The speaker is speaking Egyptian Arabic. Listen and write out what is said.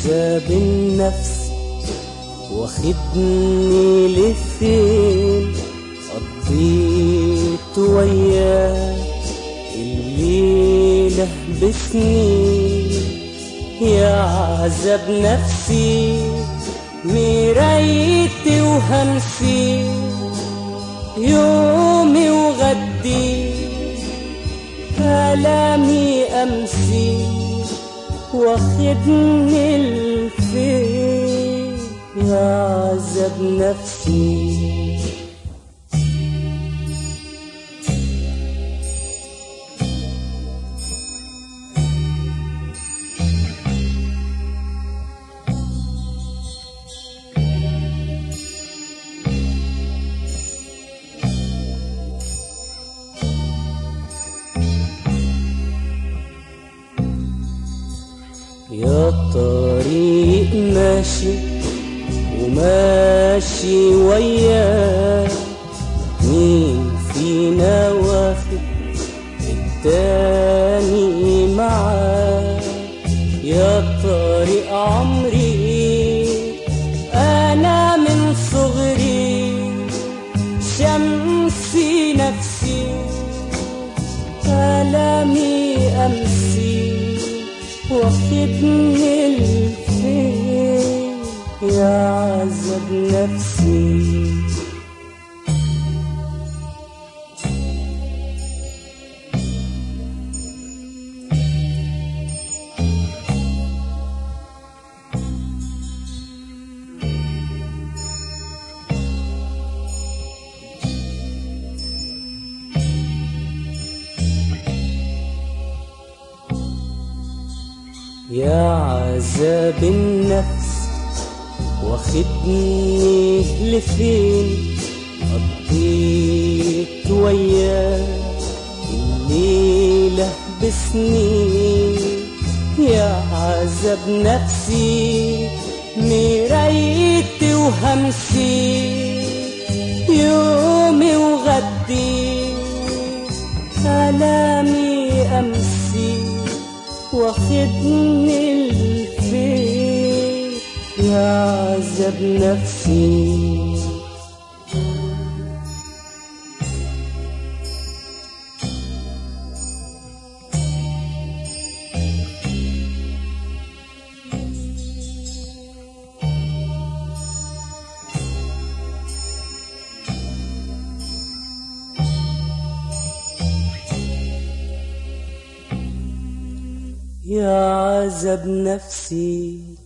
عذاب النفس واخدني لفين قضيت وياك الليلة بسنين يا عذاب نفسي مرايتي وهمسي يومي وغدي كلامي أمسي واخدني الفين يا عذاب نفسي يا طريق ماشي وماشي وياك مين فينا واخد التاني معاك يا طريق عمري انا من صغري شمسي نفسي كلامي امسي واخدني الفين يا عذاب نفسي يا عذاب النفس واخدني لفين قضيت وياك الليلة بسنين يا عذاب نفسي مرايتي وهمسي يومي وغدي كلامي أمسي واخدني الفين يا عذاب نفسي يا عذاب نفسي